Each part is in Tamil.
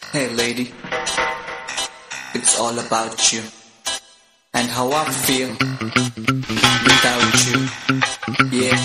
Hey lady, it's all about you and how I feel without you. Yeah.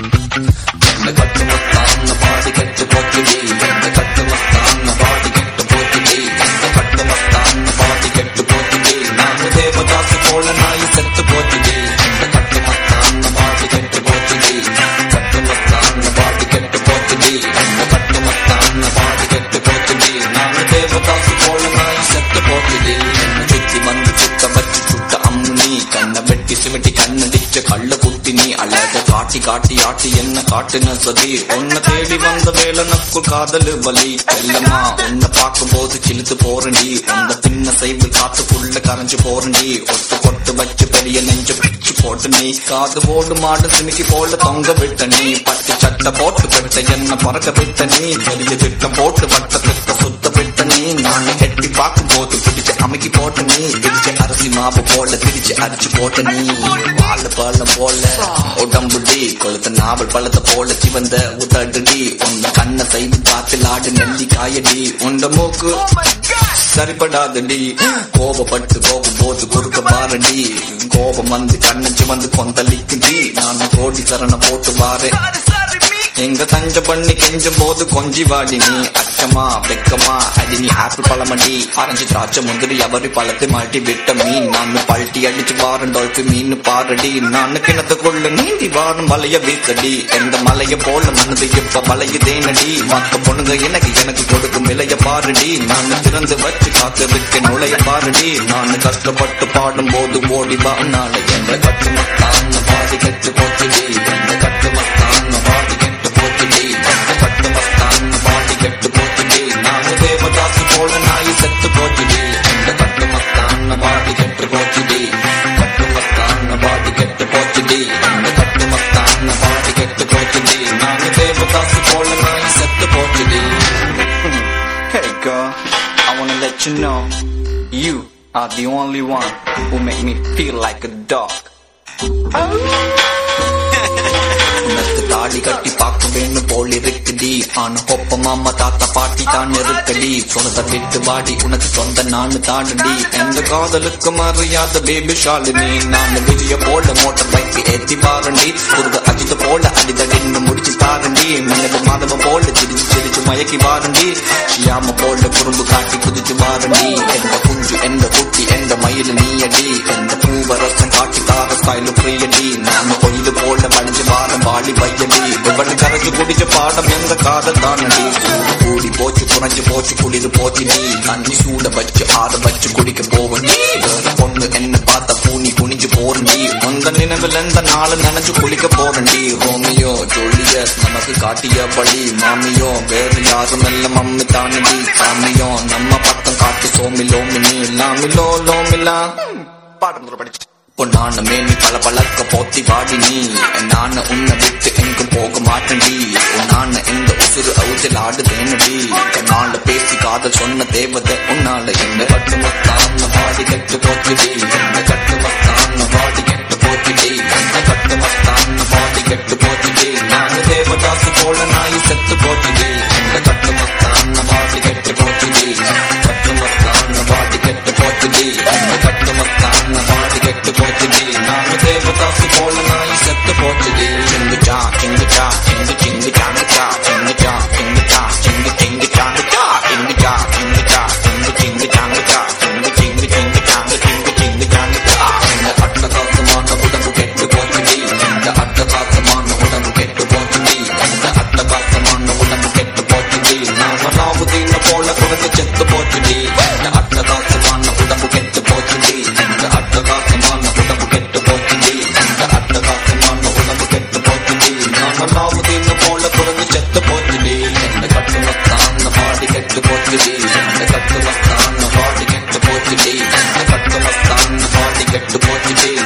என்ன கட்டு மத்தான பாடி கட்டு போச்சுடி என்ன கட்டு மத்தான பாடி கட்டு போச்சுடி என்ன கட்டு மத்தான பாடி கட்டு போச்சுடி நான் தேவதாசு போல நாய் செத்து போச்சுடி என்ன கட்டு மத்தான பாடி கட்டு போச்சுடி கட்டு மத்தான பாடி கட்டு போச்சுடி என்ன கட்டு மத்தான பாடி கட்டு போச்சுடி நான் தேவதாசு போல நாய் செத்து போச்சுடி என்ன சுத்தி வந்து சுத்த வச்சு சுட்ட அம்மு நீ கண்ணை வெட்டி சிமிட்டி கண்ணடிச்ச கள்ள குத்தி நீ அழக காட்டி காட்டி ஆட்டி என்ன காட்டுன சதி உன்னை தேடி வந்த வேலை நக்கு காதலு வலி செல்லமா உன்னை பார்க்கும் போது சிலுத்து போறண்டி உன்னை பின்ன செய்து காத்துக்குள்ள கரைஞ்சு போறண்டி ஒட்டு கொட்டு வச்சு பெரிய நெஞ்சு பிச்சு போட்டு நீ காது போடு மாடு சிமிக்கி போல தொங்க விட்ட நீ பட்டு சட்டை போட்டு விட்ட என்ன பறக்க விட்ட நீ பெரிய திட்டம் போட்டு வட்ட திட்ட சுத்த விட்ட நீ நான் கெட்டி பார்க்கும் போது பிடிச்ச அமைக்கி போட்ட நீ பிடிச்ச அரிசி மாவு போல திரிச்சு அரிச்சு போட்ட நீ வாழ பழம் போல உடம்புடி கொளுத்த நாவல் பழத்தை போல சிவந்த உதடுடி உன்ன கண்ண செய்து பார்த்து லாடு நெல்லி காயடி உண்ட மூக்கு சரிப்படாதடி கோபப்பட்டு போகும் போது குறுக்க பாரடி கோபம் வந்து கண்ணச்சு வந்து கொந்தளிக்குடி நான் கோடி சரண போட்டு வாரேன் எங்க தஞ்ச பண்ணி கெஞ்சும் போது கொஞ்சி வாடி நீ அச்சமா வெக்கமா அடி நீ ஆப்பிள் பழமடி ஆரஞ்சு திராட்சை முந்திரி அவரி பழத்தை மாட்டி விட்ட மீன் நான் பல்ட்டி அடிச்சு வாரம் டொல்பி மீன் பாரடி நான் கிணத்துக்குள்ள நீந்தி வாரம் மலைய வீசடி எந்த மலைய போல மனது எப்ப மலைய தேனடி மத்த பொண்ணுங்க எனக்கு எனக்கு கொடுக்கும் விலைய பாருடி நான் திறந்து வச்சு காத்திருக்க நுழைய பாருடி நான் கஷ்டப்பட்டு பாடும் போது ஓடி வா நாளை என்ற கட்டு மத்தான பாதி கட்டு போச்சுடி என்ற கட்டு மத்தான பாதி கெட்டு போச்சுடி கட்டு கட்டு மத்தான பாதி கெட்டு போச்சுடி நான் தேவதாசு போல நாய் செத்து போச்சுடி என்ற கட்டு மத்தான பாதி கெட்டு போச்சுடி கட்டு மத்தான பாதி கெட்டு போச்சுடி என்ற கட்டு மத்தான பாதி கெட்டு போச்சுடி நான் தேவதாசு போல நாய் செத்து போச்சுடி Hey girl, I wanna let you know you are the only one who make me feel like a dog. உனக்கு தாடி கட்டி பார்க்க வேணும் போல் இருக்குடி ஆனா கொப்ப மாமா தாத்தா பாட்டி தான் இருக்குடி சொந்த விட்டு வாடி உனக்கு சொந்த நானு தாண்டடி எந்த காதலுக்கு மறியாத பேபி ஷாலினி நான் விஜய போல மோட்டர் பைக் ஏத்தி பாரண்டி புருக அஜித போல அடிதடின்னு முடிச்சு தாரண்டி மின்னது மாதவ போல சிரிச்சு சிரிச்சு மயக்கி வாரண்டி ஷியாம போல குறும்பு காட்டி குதிச்சு வாரண்டி எந்த குஞ்சு எந்த குட்டி எந்த மயில் நீயடி எந்த பூவரசம் காட்டி தார ஸ்டைலு பிரியடி நாம கொய்து போல வளைஞ்சு வாரம் வாழி பையடி இவள் கரைஞ்சு குடிச்ச பாடம் எந்த காதல் தானடி சூடு கூடி போச்சு குறைஞ்சு போச்சு குளிர் போச்சு நீ தண்ணி சூட வச்சு ஆற வச்சு குடிக்க போவண்டி வேற பொண்ணு என்ன பார்த்த பூனி குனிஞ்சு போறண்டி உந்த நினைவில் எந்த நாள் நினைச்சு குளிக்க போறண்டி ரோமியோ ஜூலியஸ் நமக்கு காட்டிய பழி மாமியோ வேறு யாரும் இல்ல மம்மி தானடி சாமியோ நம்ம பக்கம் காட்டு சோமி லோமினி லாமிலோ லோமிலா பாடம் படிச்சு பொன்னான மேனி பல பழக்க போத்தி வாடி நீ நான உன்னை விட்டு எங்கும் போக மாட்டேன்டி உன்னான இந்த உசுறு அவுத்தில் ஆடுதேனடி கண்ணால பேசி காதல் சொன்ன தேவதை உன்னால என்ன கட்டு மத்தான பாடி கெட்டு போச்சுடி என்ன கட்டு மத்தான பாடி கெட்டு போச்சுடி என்ன கட்டு மத்தான பாடி கெட்டு போச்சுடி நான் தேவதாசு போல நாய் செத்து போச்சுடி என்ன கட்டு மத்தான பாடி கெட்டு போச்சுடி கட்டு மத்தான பாடி கெட்டு போச்சுடி என்ன கட்டு மத்தான பாடி கெட்டு போச்சுடி நான் தேவதாசு போல நாய் செத்து போச்சுடி சிங்குச்சா சிங்குச்சா சிங்கு சிங்கு சாங்குச்சா சிங்குச்சா சிங்குச்சா சிங்கு சிங்கு சாங்குச்சா சிங்குச்சா சிங்குச்சா சிங்கு சிங்கு சாங்குச்சா சிங்கு சிங்கு சிங்கு சாங்கு சிங்கு சிங்கு சாங்குச்சா இந்த அட்டகாசமான உடம்பு கெட்டு போச்சுடி இந்த அட்டகாசமான உடம்பு கெட்டு போச்சுடி இந்த அட்டகாசமான உடம்பு கெட்டு போச்சுடி நான் அலாவுதீன போல குறைஞ்சு செத்து போச்சுடி இந்த அட்டகாசமான உடம்பு கெட்டு போச்சுடி இந்த அட்டகாசமான உடம்பு கெட்டு போச்சுடி இந்த அட்டகாசமான உடம்பு கெட்டு போச்சுடி நான் அலாவுதீன போல குறைஞ்சு செத்து போச்சுடி இந்த கட்டுமத்தான பாடி கெட்டு போச்சுடி இந்த கட்டுமத்தான பாடி கெட்டு போச்சுடி இந்த கட்டுமத்தான பாடி கெட்டு போச்சுடி